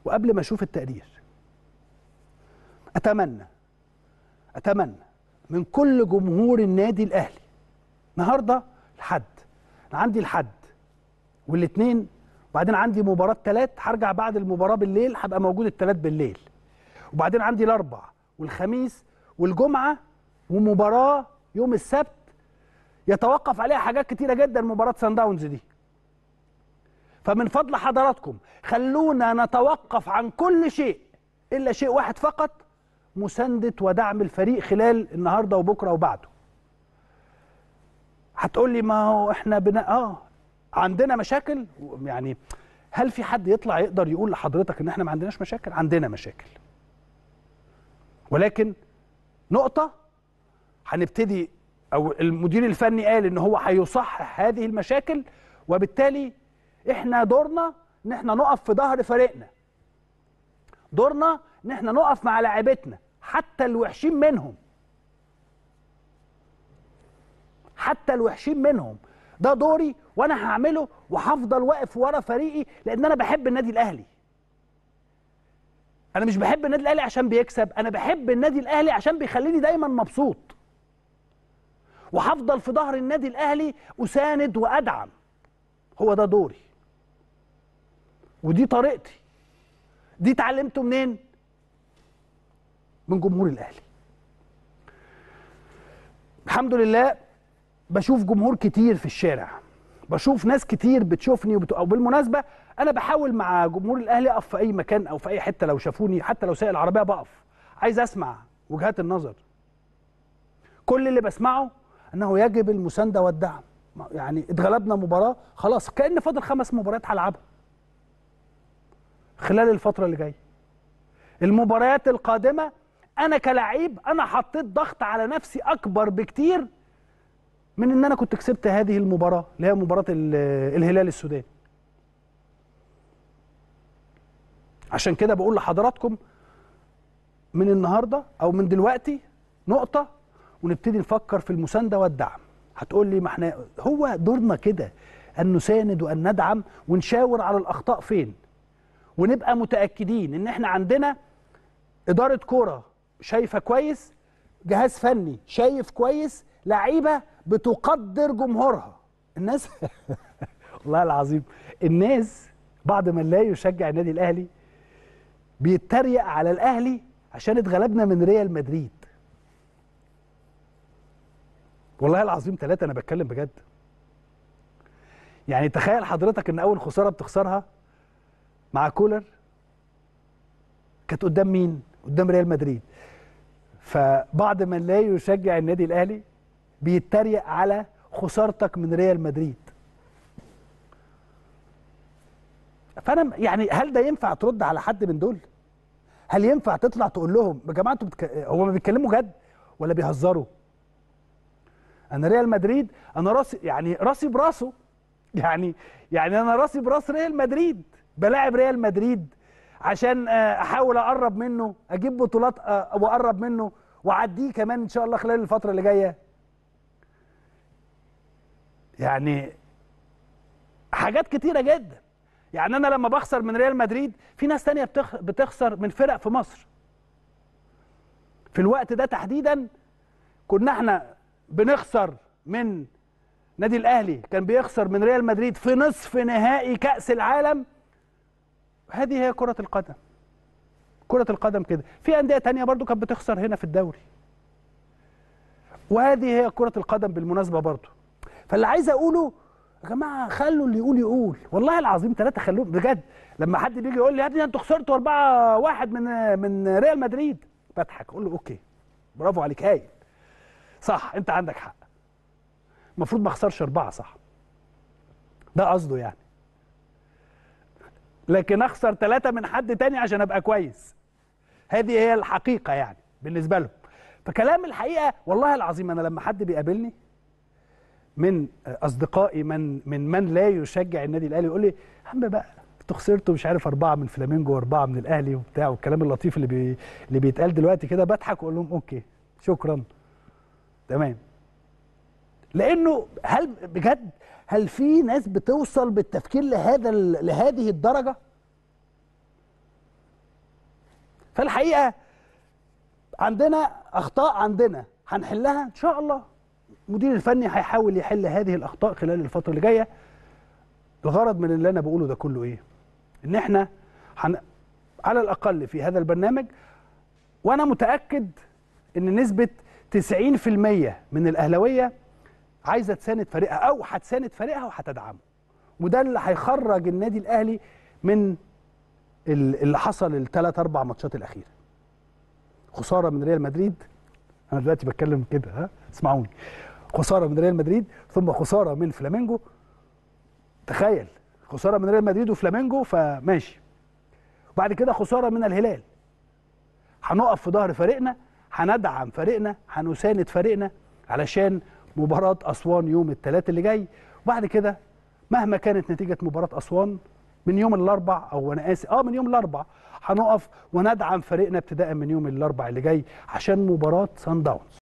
وقبل ما اشوف التقرير اتمنى اتمنى من كل جمهور النادي الاهلي النهارده الحد أنا عندي الحد والاثنين وبعدين عندي مباراه ثلاث هرجع بعد المباراه بالليل هبقى موجود الثلاث بالليل وبعدين عندي الاربع والخميس والجمعه ومباراه يوم السبت يتوقف عليها حاجات كتيره جدا مباراه سان داونز دي فمن فضل حضراتكم خلونا نتوقف عن كل شيء الا شيء واحد فقط مسانده ودعم الفريق خلال النهارده وبكره وبعده هتقول لي ما هو احنا بنا اه عندنا مشاكل يعني هل في حد يطلع يقدر يقول لحضرتك ان احنا ما عندناش مشاكل عندنا مشاكل ولكن نقطه هنبتدي او المدير الفني قال ان هو هيصحح هذه المشاكل وبالتالي احنا دورنا ان احنا نقف في ظهر فريقنا دورنا ان احنا نقف مع لاعيبتنا حتى الوحشين منهم حتى الوحشين منهم ده دوري وانا هعمله وهفضل واقف ورا فريقي لان انا بحب النادي الاهلي انا مش بحب النادي الاهلي عشان بيكسب انا بحب النادي الاهلي عشان بيخليني دايما مبسوط وهفضل في ظهر النادي الاهلي اساند وادعم هو ده دوري ودي طريقتي دي اتعلمته منين من جمهور الاهلي الحمد لله بشوف جمهور كتير في الشارع بشوف ناس كتير بتشوفني وبت... أو بالمناسبه انا بحاول مع جمهور الاهلي اقف في اي مكان او في اي حته لو شافوني حتى لو سايق العربيه بقف عايز اسمع وجهات النظر كل اللي بسمعه انه يجب المسانده والدعم يعني اتغلبنا مباراه خلاص كان فاضل خمس مباريات هلعبها خلال الفتره اللي جايه المباريات القادمه انا كلاعب انا حطيت ضغط على نفسي اكبر بكتير من ان انا كنت كسبت هذه المباراه اللي هي مباراه الهلال السوداني عشان كده بقول لحضراتكم من النهارده او من دلوقتي نقطه ونبتدي نفكر في المسانده والدعم هتقول لي ما احنا هو دورنا كده ان نساند وان ندعم ونشاور على الاخطاء فين ونبقى متاكدين ان احنا عندنا اداره كوره شايفه كويس جهاز فني شايف كويس لعيبه بتقدر جمهورها الناس والله العظيم الناس بعد ما لا يشجع النادي الاهلي بيتريق على الاهلي عشان اتغلبنا من ريال مدريد والله العظيم ثلاثة أنا بتكلم بجد يعني تخيل حضرتك إن أول خسارة بتخسرها مع كولر كانت قدام مين؟ قدام ريال مدريد فبعد من لا يشجع النادي الأهلي بيتريق على خسارتك من ريال مدريد فأنا يعني هل ده ينفع ترد على حد من دول؟ هل ينفع تطلع تقول لهم يا جماعة أنتوا بتك... هو ما بيتكلموا جد ولا بيهزروا؟ انا ريال مدريد انا راسي يعني راسي براسه يعني يعني انا راسي براس ريال مدريد بلاعب ريال مدريد عشان احاول اقرب منه اجيب بطولات واقرب منه واعديه كمان ان شاء الله خلال الفتره اللي جايه يعني حاجات كتيره جدا يعني انا لما بخسر من ريال مدريد في ناس تانية بتخسر من فرق في مصر في الوقت ده تحديدا كنا احنا بنخسر من نادي الاهلي كان بيخسر من ريال مدريد في نصف نهائي كاس العالم هذه هي كره القدم كره القدم كده في انديه تانية برضو كانت بتخسر هنا في الدوري وهذه هي كره القدم بالمناسبه برضو فاللي عايز اقوله يا جماعه خلوا اللي يقول يقول والله العظيم ثلاثه خلوهم بجد لما حد بيجي يقول لي يا ابني انتوا خسرتوا 4 1 من من ريال مدريد بضحك اقول له اوكي برافو عليك هايل صح انت عندك حق المفروض ما اخسرش اربعه صح ده قصده يعني لكن اخسر ثلاثه من حد تاني عشان ابقى كويس هذه هي الحقيقه يعني بالنسبه لهم فكلام الحقيقه والله العظيم انا لما حد بيقابلني من اصدقائي من من من لا يشجع النادي الاهلي يقول لي يا عم بقى انتوا خسرتوا مش عارف اربعه من فلامينجو واربعه من الاهلي وبتاع والكلام اللطيف اللي بي اللي بيتقال دلوقتي كده بضحك واقول لهم اوكي شكرا تمام لانه هل بجد هل في ناس بتوصل بالتفكير لهذا لهذه الدرجه فالحقيقه عندنا اخطاء عندنا هنحلها ان شاء الله المدير الفني هيحاول يحل هذه الاخطاء خلال الفتره اللي جايه الغرض من اللي انا بقوله ده كله ايه ان احنا حن... على الاقل في هذا البرنامج وانا متاكد ان نسبه 90% من الاهلاويه عايزه تساند فريقها او هتساند فريقها وهتدعمه وده اللي هيخرج النادي الاهلي من ال- اللي حصل الثلاث اربع ماتشات الاخيره خساره من ريال مدريد انا دلوقتي بتكلم كده ها اسمعوني خساره من ريال مدريد ثم خساره من فلامينجو تخيل خساره من ريال مدريد وفلامينجو فماشي وبعد كده خساره من الهلال هنقف في ظهر فريقنا هندعم فريقنا هنساند فريقنا علشان مباراة أسوان يوم الثلاث اللي جاي وبعد كده مهما كانت نتيجة مباراة أسوان من يوم الأربع أو أنا آسف أه من يوم الأربع هنقف وندعم فريقنا ابتداء من يوم الأربع اللي جاي عشان مباراة سان داونز